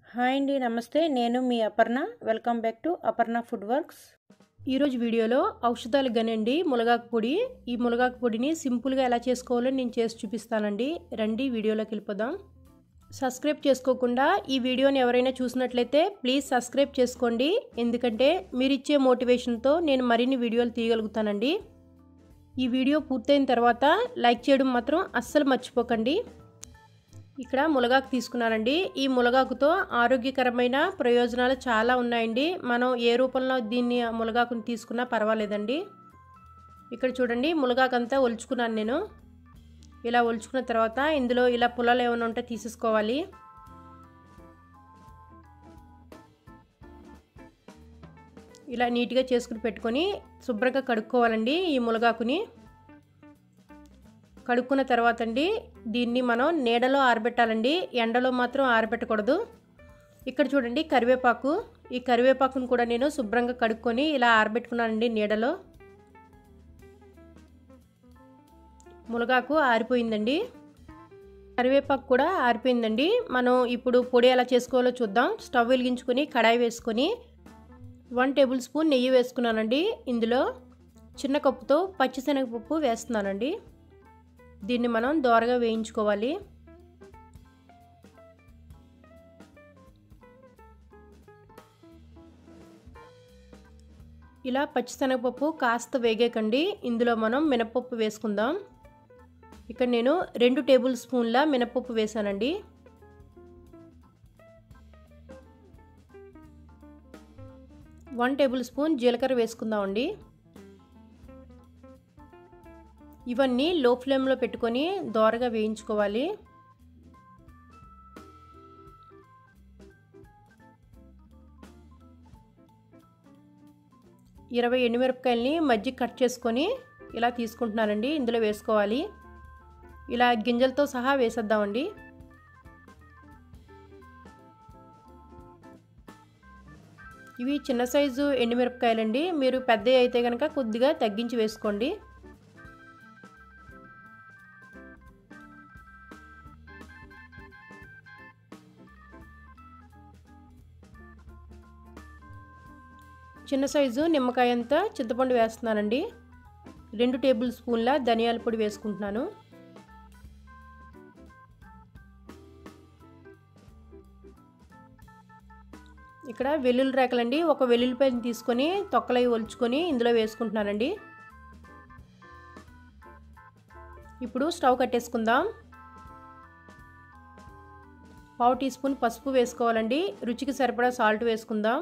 hi అండి నమస్తే నేను మీ Aparna welcome back to Aparna food works ఈరోజు వీడియోలో ఔషధాలు గనండి మునగాకు పొడి ఈ మునగాకు పొడిని సింపుల్గా ఎలా చేసుకోవాలో నేను చేసి చూపిస్తానండి రండి వీడియోలోకి వెళ్ళిపోదాం సబ్స్క్రైబ్ చేసుకోకుండా ఈ వీడియోని ఎవరైనా చూసినట్లయితే ప్లీజ్ సబ్స్క్రైబ్ చేసుకోండి ఎందుకంటే మీరు ఇచ్చే మోటివేషన్తో నేను మరిన్ని వీడియోలు తీయగలుగుతానండి ఈ వీడియో పూర్తయిన తర్వాత లైక్ చేయడం మాత్రం అస్సలు మర్చిపోకండి ఇక్కడ మునగాకు తీసుకున్నానండి ఈ మునగాకుతో ఆరోగ్యకరమైన ప్రయోజనాలు చాలా ఉన్నాయండి మనం ఏ రూపంలో దీన్ని మునగాకుని తీసుకున్నా పర్వాలేదండి ఇక్కడ చూడండి మునగాకు అంతా ఒలుచుకున్నాను నేను ఇలా ఒలుచుకున్న తర్వాత ఇందులో ఇలా పుల్లలు ఏమైనా ఉంటే తీసేసుకోవాలి ఇలా నీట్గా చేసుకుని పెట్టుకొని శుభ్రంగా కడుక్కోవాలండి ఈ మునగాకుని కడుక్కున్న తర్వాత అండి దీన్ని మనం నీడలో ఆరబెట్టాలండి ఎండలో మాత్రం ఆరబెట్టకూడదు ఇక్కడ చూడండి కరివేపాకు ఈ కరివేపాకును కూడా నేను శుభ్రంగా కడుక్కొని ఇలా ఆరబెట్టుకున్నానండి నీడలో మునగాకు ఆరిపోయిందండి కరివేపాకు కూడా ఆరిపోయిందండి మనం ఇప్పుడు పొడి ఎలా చేసుకోవాలో చూద్దాం స్టవ్ వెలిగించుకొని కడాయి వేసుకొని వన్ టేబుల్ స్పూన్ నెయ్యి వేసుకున్నానండి ఇందులో చిన్న కప్పుతో పచ్చిశనగపప్పు వేస్తున్నానండి దీన్ని మనం దోరగా వేయించుకోవాలి ఇలా పచ్చిశనగపప్పు కాస్త వేగేకండి ఇందులో మనం మినపప్పు వేసుకుందాం ఇక్కడ నేను రెండు టేబుల్ స్పూన్ల మినపప్పు వేసానండి వన్ టేబుల్ స్పూన్ జీలకర్ర వేసుకుందామండి ఇవన్నీ లో ఫ్లేమ్లో పెట్టుకొని దోరగా వేయించుకోవాలి ఇరవై ఎండుమిరపకాయలని మజ్జిగ కట్ చేసుకొని ఇలా తీసుకుంటున్నానండి ఇందులో వేసుకోవాలి ఇలా గింజలతో సహా వేసేద్దామండి ఇవి చిన్న సైజు ఎండుమిరపకాయలండి మీరు పెద్దవి అయితే కనుక కొద్దిగా తగ్గించి వేసుకోండి చిన్న సైజు నిమ్మకాయ అంతా చింతపండు వేస్తున్నానండి రెండు టేబుల్ స్పూన్ల ధనియాల పొడి వేసుకుంటున్నాను ఇక్కడ వెల్లుల్లి రేకలండి ఒక వెల్లుల్లిపాయని తీసుకొని తొక్కలవి ఒలుచుకొని ఇందులో వేసుకుంటున్నానండి ఇప్పుడు స్టవ్ కట్టేసుకుందాం పావు టీ స్పూన్ పసుపు వేసుకోవాలండి రుచికి సరిపడా సాల్ట్ వేసుకుందాం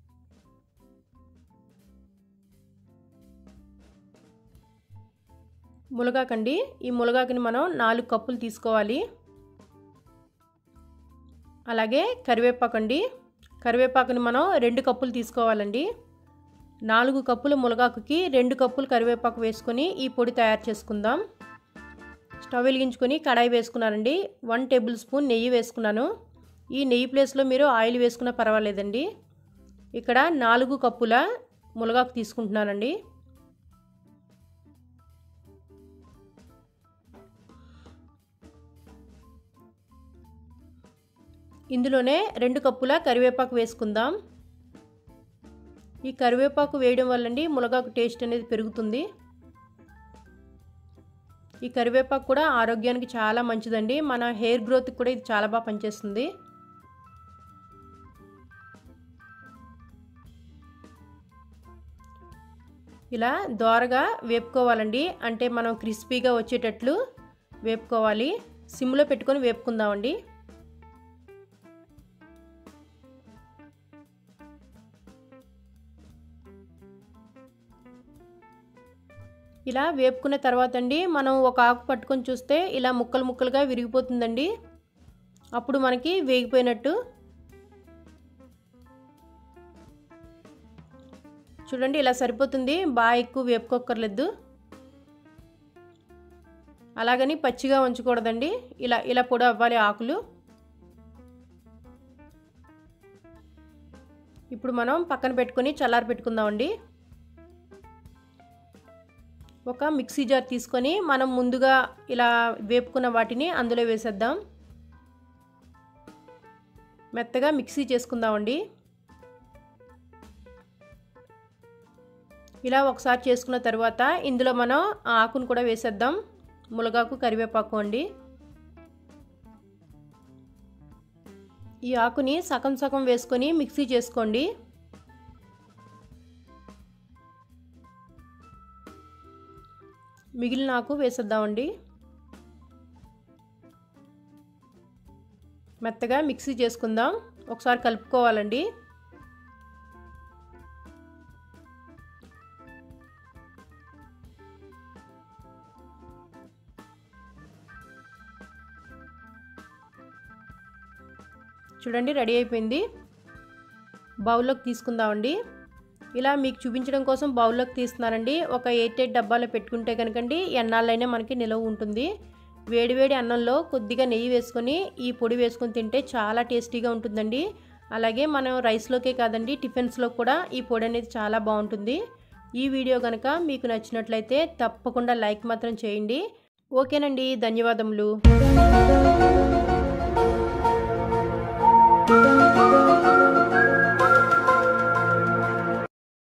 మునగాకండి ఈ మునగాకుని మనం నాలుగు కప్పులు తీసుకోవాలి అలాగే కరివేపాకు అండి కరివేపాకుని మనం రెండు కప్పులు తీసుకోవాలండి నాలుగు కప్పుల మునగాకుకి రెండు కప్పులు కరివేపాకు వేసుకొని ఈ పొడి తయారు చేసుకుందాం స్టవ్ వెలిగించుకొని కడాయి వేసుకున్నానండి వన్ టేబుల్ స్పూన్ నెయ్యి వేసుకున్నాను ఈ నెయ్యి ప్లేస్లో మీరు ఆయిల్ వేసుకున్నా పర్వాలేదండి ఇక్కడ నాలుగు కప్పుల మునగాకు తీసుకుంటున్నానండి ఇందులోనే రెండు కప్పుల కరివేపాకు వేసుకుందాం ఈ కరివేపాకు వేయడం వల్లండి మునగాకు టేస్ట్ అనేది పెరుగుతుంది ఈ కరివేపాకు కూడా ఆరోగ్యానికి చాలా మంచిదండి మన హెయిర్ గ్రోత్కి కూడా ఇది చాలా బాగా పనిచేస్తుంది ఇలా దోరగా వేపుకోవాలండి అంటే మనం క్రిస్పీగా వచ్చేటట్లు వేపుకోవాలి సిమ్లో పెట్టుకొని వేపుకుందామండి ఇలా వేపుకున్న తర్వాత అండి మనం ఒక ఆకు పట్టుకొని చూస్తే ఇలా ముక్కలు ముక్కలుగా విరిగిపోతుందండి అప్పుడు మనకి వేగిపోయినట్టు చూడండి ఇలా సరిపోతుంది బాగా ఎక్కువ వేపుకోక్కర్లేదు అలాగని పచ్చిగా ఉంచకూడదండి ఇలా ఇలా పొడి అవ్వాలి ఆకులు ఇప్పుడు మనం పక్కన పెట్టుకొని చల్లారి పెట్టుకుందామండి ఒక మిక్సీ జార్ తీసుకొని మనం ముందుగా ఇలా వేపుకున్న వాటిని అందులో వేసేద్దాం మెత్తగా మిక్సీ చేసుకుందామండి ఇలా ఒకసారి చేసుకున్న తర్వాత ఇందులో మనం ఆకును కూడా వేసేద్దాం ములగాకు కరివేపాకు అండి ఈ ఆకుని సగం సగం వేసుకొని మిక్సీ చేసుకోండి మిగిలిన ఆకు వేసేద్దామండి మెత్తగా మిక్సీ చేసుకుందాం ఒకసారి కలుపుకోవాలండి చూడండి రెడీ అయిపోయింది బౌల్లోకి తీసుకుందామండి ఇలా మీకు చూపించడం కోసం బౌల్లోకి తీస్తున్నానండి ఒక ఎయిట్ ఎయిట్ డబ్బాలో పెట్టుకుంటే కనుకండి ఎన్నాళ్ళైనా మనకి నిలవ ఉంటుంది వేడివేడి అన్నంలో కొద్దిగా నెయ్యి వేసుకొని ఈ పొడి వేసుకొని తింటే చాలా టేస్టీగా ఉంటుందండి అలాగే మనం రైస్లోకే కాదండి టిఫిన్స్లో కూడా ఈ పొడి అనేది చాలా బాగుంటుంది ఈ వీడియో కనుక మీకు నచ్చినట్లయితే తప్పకుండా లైక్ మాత్రం చేయండి ఓకేనండి ధన్యవాదములు